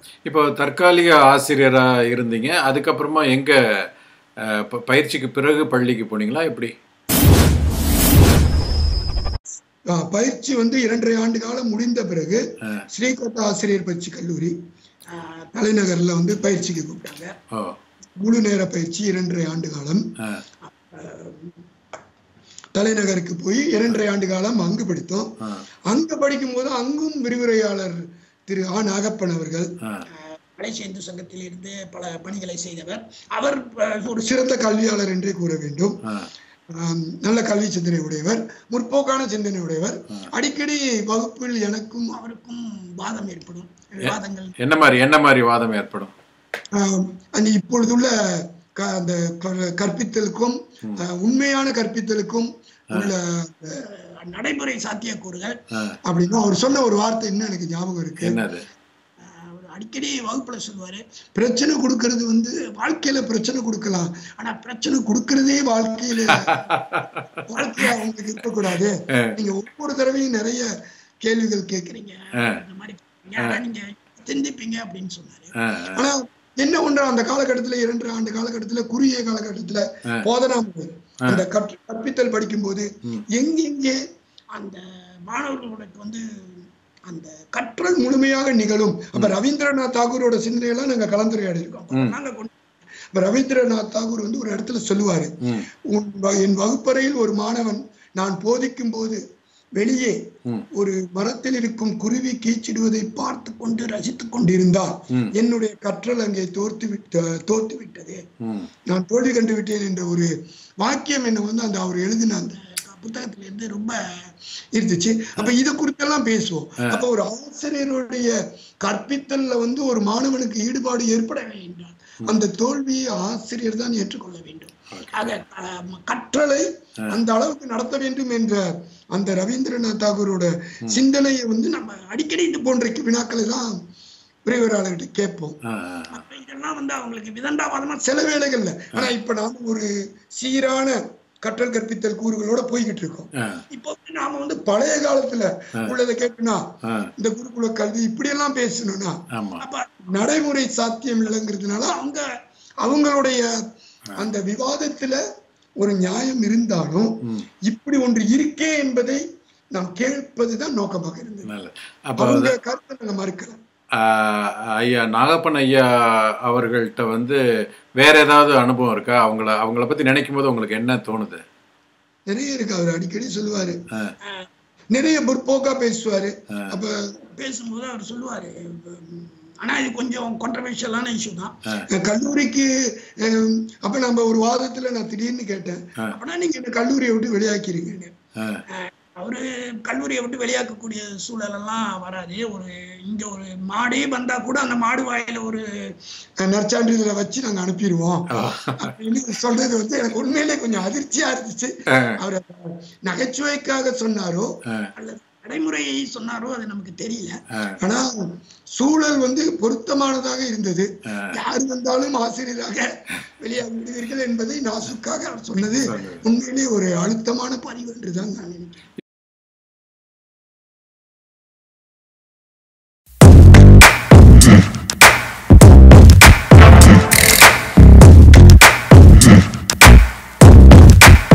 இப்போ தற்காலிக ஆசிரியரா இருந்தீங்க அதுக்கப்புறமா எங்க அஹ், ப- பயிற்சிக்கு பிறகு பள்ளிக்கு போனீங்களா எப்படி ஆ, பயிற்சி வந்து இரண்டரை ஆண்டு காலம் முடிந்த பிறகு ஆ. ஸ்ரீகோட்டா ஆசிரியர் பயிற்சி கல்லூரி ஆ, தலைநகர்ல வந்து பயிற்சிக்கு கூப்பிட்டாங்க ஓ முழு நேர பயிற்சி இரண்டரை ஆண்டு காலம் ஆ, தலைநகருக்கு போய் இரண்டரை ஆண்டு காலம் அங்கு படித்தோம் ஆ, அங்க படிக்கும்போது அங்கும் விரிவுரையாளர் திரு ஆ நாகப்பன் அவர்கள் ஆ, மலேசிய இந்து சங்கத்தில் இருந்து பல பணிகளை செய்தவர் அவர் அஹ், ஒரு சிறந்த கல்வியாளர் என்றே கூற வேண்டும் ஆ, ஆம், நல்ல கல்வி சிந்தனை உடையவர் முற்போக்கான சிந்தனை உடையவர் அடிக்கடி வகுப்பில் எனக்கும் அவருக்கும் வாதம் ஏற்படும் வாதங்கள் என்ன மாதிரி என்ன மாதிரி வாதம் ஏற்படும் ஆம், அந்த இப்பொழுதுள்ள க- அந்த க- கற்பித்தலுக்கும் அஹ், உண்மையான கற்பித்தலுக்கும் உள்ள அஹ், நடைமுறை சாத்தியக்கூறுகள் ஆ, அப்படின்னா அவர் சொன்ன ஒரு வார்த்தை இன்னும் எனக்கு ஞாபகம் இருக்கு என்னது அஹ், அவர் அடிக்கடி வகுப்புல சொல்லுவாரு பிரச்சனை கொடுக்கறது வந்து வாழ்க்கையில பிரச்சனை கொடுக்கலாம் ஆனா பிரச்சனை கொடுக்கறதே வாழ்க்கையில வாழ்க்கையா அவங்களுக்கு இருக்கக்கூடாது நீங்க ஒவ்வொரு தடவையும் நிறைய கேள்விகள் கேட்கறீங்க இந்த மாதிரி ஆனா நீங்க சிந்திப்பீங்க அப்படின்னு சொன்னாரு ஆ, ஆனா என்ன ஒன்று அந்த காலகட்டத்துல இரண்டு ஆண்டு காலகட்டத்துல குறுகிய காலகட்டத்துல போதனா முறை அந்த கற்று கற்பித்தல் படிக்கும்போது எங்கெங்கே அந்த மாணவர்களுக்கு வந்து அந்த கற்றல் முழுமையாக நிகழும் அப்ப ரவீந்திரநாத் தாகூரோட சிந்தனையெல்லாம் நாங்க கலந்துரையாடி இருக்கோம் அப்ப நாங்க கொண்டு இப்ப ரவீந்திரநாத் தாகூர் வந்து ஒரு இடத்துல சொல்லுவாரு ம், உன் வ- என் வகுப்பறையில் ஒரு மாணவன் நான் போதிக்கும் போது வெளியே ம். ஒரு மரத்தில் இருக்கும் குருவி கீச்சிடுவதை பார்த்து கொண்டு ரசித்துக் கொண்டிருந்தால் ம். என்னுடைய கற்றல் அங்கே தோர்த்து விட்ட தோத்து விட்டது ம், நான் தோல்வி கண்டு விட்டேன் என்ற ஒரு வாக்கியம் என்ன வந்து அந்த அவர் எழுதின அந்த புத்தகத்துல இருந்து ரொம்ப இருந்துச்சு அப்ப இது குறித்தெல்லாம் பேசுவோம் அப்ப ஒரு ஆசிரியருடைய கற்பித்தல்ல வந்து ஒரு மாணவனுக்கு ஈடுபாடு ஏற்பட வேண்டும் அந்த தோல்வியை ஆசிரியர் தான் ஏற்றுக்கொள்ள வேண்டும் ஆக அஹ், கற்றலை அந்த அளவுக்கு நடத்த வேண்டும் என்ற அந்த ரவீந்திரநாத் தாகூரோட சிந்தனையை வந்து நம்ம அடிக்கடி இது போன்ற வினாக்களை தான் விரைவராளர்கிட்ட கேட்போம் ஆ, ஆ, அப்ப இதெல்லாம் வந்து அவங்களுக்கு விதண்டாவாதமா சில வேளைகள்ல ஆனா இப்ப நாம ஒரு சீரான கற்றல் கற்பித்தல் கூறுகளோட போய்கிட்டு இருக்கோம் ஆ, இப்போ வந்து நாம வந்து பழைய காலத்துல உள்ளதை கேட்டுனா ஆ, இந்த குருகுல கல்வி இப்படி எல்லாம் பேசணும்னா ஆமா அப்ப நடைமுறை சாத்தியம் இல்லைங்கிறதுனால அவங்க அவங்களுடைய அந்த விவாதத்துல ஒரு நியாயம் இருந்தாலும் இப்படி ஒன்று இருக்கே என்பதை நாம் கேட்பதுதான் நோக்கமாக இருந்தது நல்ல அப்போ அவங்க கருத்தை நாங்க மறுக்கல ஆஹ், ஐயா நாகப்பன் ஐயா அவர்கள்ட்ட வந்து வேற ஏதாவது அனுபவம் இருக்கா அவங்கள அவங்கள பத்தி நினைக்கும் போது உங்களுக்கு என்ன தோணுது நிறைய இருக்கு அவர் அடிக்கடி சொல்லுவாரு ஆ. நிறைய முற்போக்கா பேசுவாரு அப்ப பேசும்போது அவர் சொல்லுவாரு உம், ஆனா இது கொஞ்சம் கான்ட்ரவர்ஷியலான இஷ்யூ தான் கல்லூரிக்கு ஹம், அப்ப நம்ம ஒரு வாதத்துல நான் திடீர்னு கேட்டேன் அப்படின்னா நீங்க இந்த கல்லூரியை விட்டு வெளியாக்கிறீங்க ஆ, அவரு கல்லூரியை விட்டு வெளியாக்கக்கூடிய சூழல் எல்லாம் வராது ஒரு இங்க ஒரு மாடே வந்தா கூட அந்த மாடு வாயில ஒரு நற்சான்றிதழை வச்சு நாங்க அனுப்பிடுவோம் அப்படின்னு சொல்றது வந்து எனக்கு உண்மையிலே கொஞ்சம் அதிர்ச்சியா இருந்துச்சு அவர் நகைச்சுவைக்காக சொன்னாரோ அல்லது நடைமுறையை சொன்னாரோ அது நமக்கு தெரியல ஆனா சூழல் வந்து பொருத்தமானதாக இருந்தது யார் வந்தாலும் ஆசிரியராக வெளியாகி விடுவீர்கள் என்பதை நாசுக்காக அவர் சொன்னது உண்மையிலே ஒரு அழுத்தமான பதிவு என்றுதான் நான் நினைக்கிறேன்